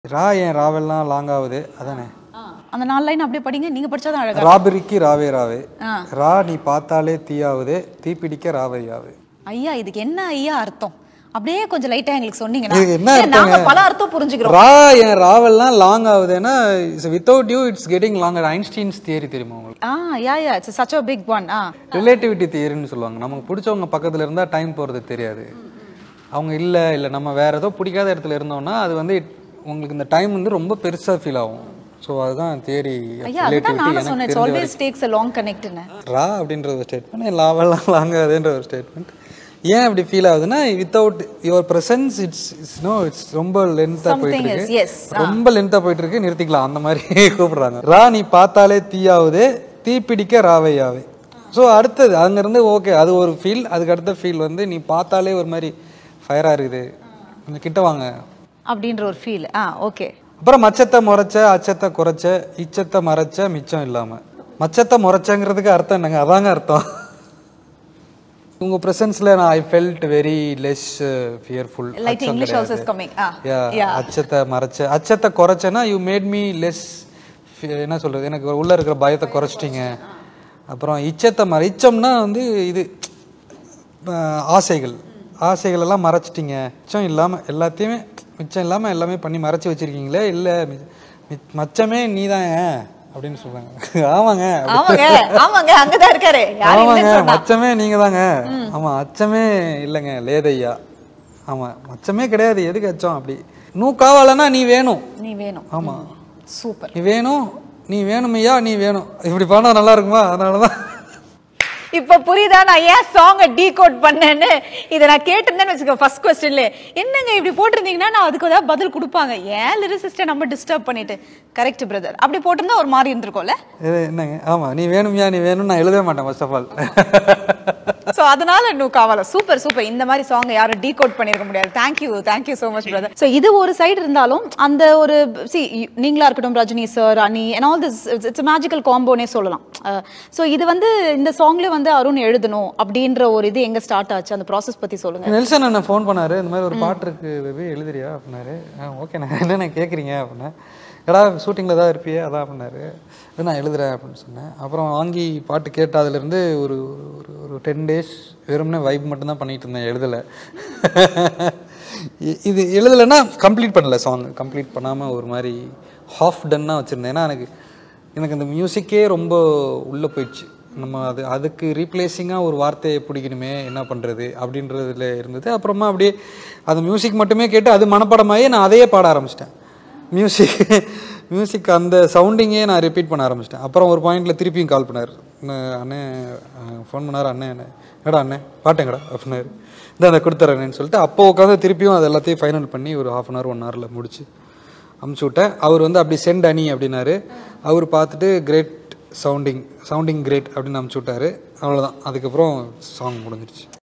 ரா ஏன் ராவெல்லாம் லாங் ஆகுது அதானே அந்த நாலு லைன் அப்படியே படிங்க நீங்க படிச்சாதான் அழகா ராபரிக்கு ராவே ராவே ஆ. ரா நீ பார்த்தாலே தீயாவுது தீப்பிடிக்க ராவையாவு ஐயா இதுக்கு என்ன ஐயா அர்த்தம் அப்படியே கொஞ்சம் லைட்டா எங்களுக்கு சொன்னீங்கன்னா இது என்ன இல்ல, நாங்க அர்த்தங்க? பல அர்த்தம் புரிஞ்சுக்கிறோம் ரா ஏன் ராவெல்லாம் லாங் ஆகுதுன்னா without you it's getting longer Einstein's theory தெரியுமா உங்களுக்கு ah yeah yeah it's such a big one ah relativity தியரின்னு சொல்லுவாங்க நமக்கு பிடிச்சவங்க பக்கத்துல இருந்தா டைம் போறது தெரியாது அவங்க இல்ல இல்ல நம்ம வேற ஏதோ பிடிக்காத இடத்துல இருந்தோம்னா அது வந்து it- உங்களுக்கு இந்த டைம் வந்து ரொம்ப பெருசா ஃபீல் ஆகும் ஸோ அதுதான் தியரி ஐயா அதுதான் நானும் சொன்னேன் it's always takes a long கனெக்ட்னு ரா அப்படின்ற ஒரு ஸ்டேட்மெண்ட் லாவெல்லாம் லாங் ஆகுதுன்ற ஒரு ஸ்டேட்மெண்ட் ஏன் அப்படி ஃபீல் ஆகுதுன்னா without your presence it's it's no it's ரொம்ப லென்த்தாக போயிட்டு Something இருக்கு is, yes. ரொம்ப லென்த்தாக போயிட்டு இருக்கு நிறுத்திக்கலாம் அந்த மாதிரி கூப்பிடுறாங்க ரா நீ பார்த்தாலே தீயாவுது தீப்பிடிக்க ராவையாவே ஸோ அடுத்தது அங்கேருந்து ஓகே அது ஒரு ஃபீல் அதுக்கு அடுத்த ஃபீல் வந்து நீ பார்த்தாலே ஒரு மாதிரி ஃபயராக இருக்குது கொஞ்சம் கிட்ட வாங்க அப்படின்ற ஒரு ஃபீல் ஆ ஓகே அப்புறம் மச்சத்தை முறைச்ச அச்சத்தை குறைச்ச இச்சத்தை மறைச்ச மிச்சம் இல்லாம மச்சத்தை முறைச்சங்கிறதுக்கு அர்த்தம் என்னங்க அதாங்க அர்த்தம் உங்க பிரசன்ஸ்ல நான் I felt very less fearful light English also is coming ah yeah அச்சத்தை மறைச்ச அச்சத்தை குறைச்சேன்னா யூ மேட் மீ லெஸ் என்ன சொல்றது எனக்கு உள்ள இருக்கிற பயத்தை குறைச்சிட்டீங்க அப்புறம் இச்சத்தை மறை இச்சம்னா வந்து இது அஹ், ஆசைகள் ஆசைகள் எல்லாம் மறைச்சிட்டீங்க மிச்சம் இல்லாம எல்லாத்தையுமே மிச்சம் இல்லாம எல்லாமே பண்ணி மறைச்சு வச்சிருக்கீங்களே இல்ல மி- மி- மச்சமே நீதாங்க அப்படின்னு சொல்றாங்க ஆமாங்க ஆமாங்க ஆமாங்க அங்கதான் இருக்காரு யாரு ஆமாங்க இல்லைன்னு சொன்னா மச்சமே நீங்க தாங்க ஆமா அச்சமே இல்லைங்க லேதையா ஆமா மச்சமே கிடையாது எதுக்கு அச்சம் அப்படி நூ காவாலன்னா நீ வேணும் நீ வேணும் ஆமா சூப்பர் நீ வேணும் நீ வேணுமையா நீ வேணும் இப்படி பண்ணா நல்லா இருக்குமா அதனாலதான் இப்ப புரியுதா நான் ஏன் சாங்க டீகோட் பண்ணேன்னு இதை நான் கேட்டிருந்தேன்னு வச்சுக்கோ ஃபர்ஸ்ட் கொஸ்டின்ல என்னங்க இப்படி போட்டிருந்தீங்கன்னா நான் அதுக்கு ஏதாவது பதில் கொடுப்பாங்க ஏன் லிரிசிஸ்டை நம்ம டிஸ்டர்ப் பண்ணிட்டு கரெக்ட் பிரதர் அப்படி போட்டிருந்தா ஒரு மாதிரி இருந்திருக்கும்ல இது என்னங்க ஆமா நீ வேணுமையா நீ வேணும்னு நான் எழுதவே மாட்டேன் ஃபர்ஸ்ட் ஆஃப் ஆல் சோ அதனால இன்னும் காவல சூப்பர் சூப்பர் இந்த மாதிரி சாங் யாரும் டீகோட் பண்ணிருக்க முடியாது thank you thank you so much brother so இது ஒரு சைடு இருந்தாலும் அந்த ஒரு சி நீங்களா இருக்கட்டும் Rajini sir Ani and all this it's magical காம்போனே சொல்லலாம் சோ இது வந்து இந்த சாங்ல வந்து அருண் எழுதணும் அப்படின்ற ஒரு இது எங்க ஸ்டார்ட் ஆச்சு அந்த ப்ராசஸ் பத்தி சொல்லுங்க நெல்சன் அண்ணன் ஃபோன் பண்ணாரு இந்த மாதிரி ஒரு பாட்டு இருக்கு பேபி எழுதுறியா அப்படின்னாரு ஓகே நான் என்னென்ன கேட்குறீங்க அப்படின்னேன் எடா ஷூட்டிங்கில் தான் இருப்பியே அதான் அப்படின்னாரு "இது நான் எழுதுறேன் அப்படின்னு சொன்னேன் அப்புறம் வாங்கி பாட்டு கேட்ட அதுலேருந்து ஒரு ஒரு ஒரு டென் டேஸ் வெறும்னே வைப் மட்டும்தான் பண்ணிட்டு இருந்தேன் எழுதலை இ- இது எழுதலைன்னா கம்ப்ளீட் பண்ணல சாங் கம்ப்ளீட் பண்ணாமல் ஒரு மாதிரி ஹாஃப் டன்னாக வச்சுருந்தேன் ஏன்னா எனக்கு எனக்கு அந்த மியூசிக்கே ரொம்ப உள்ளே போயிடுச்சு நம்ம அது அதுக்கு ரீப்ளேசிங்காக ஒரு வார்த்தையை பிடிக்கணுமே என்ன பண்ணுறது அப்படின்றதுல இருந்தது அப்புறமா அப்படியே அந்த மியூசிக் மட்டுமே கேட்டு அது மனப்படமாயே நான் அதையே பாட ஆரம்பிச்சிட்டேன் மியூசிக் மியூசிக் அந்த சவுண்டிங்கே நான் ரிப்பீட் பண்ண ஆரம்பிச்சிட்டேன் அப்புறம் ஒரு பாயிண்ட்ல திருப்பியும் கால் பண்ணார் "அண்ணே, அண்ணே ஃபோன் பண்ணார் அண்ணே அண்ணே எடா அண்ணே பாட்டேங்கடா அப்படின்னாரு இந்த அதை கொடுத்துறேன்னு சொல்லிட்டு அப்போ உட்காந்து திருப்பியும் அது எல்லாத்தையும் ஃபைனல் பண்ணி ஒரு ஹாஃப் அன் ஹவர் ஒன் ஹவரில் முடிச்சு அமுச்சு விட்டேன் அவர் வந்து அப்படி சென்ட் அணி அப்படின்னாரு அவர் பார்த்துட்டு கிரேட் சவுண்டிங் சவுண்டிங் கிரேட் அப்படின்னு அமுச்சு விட்டாரு அவ்வளோதான் அதுக்கப்புறம் சாங் முடிஞ்சிருச்சு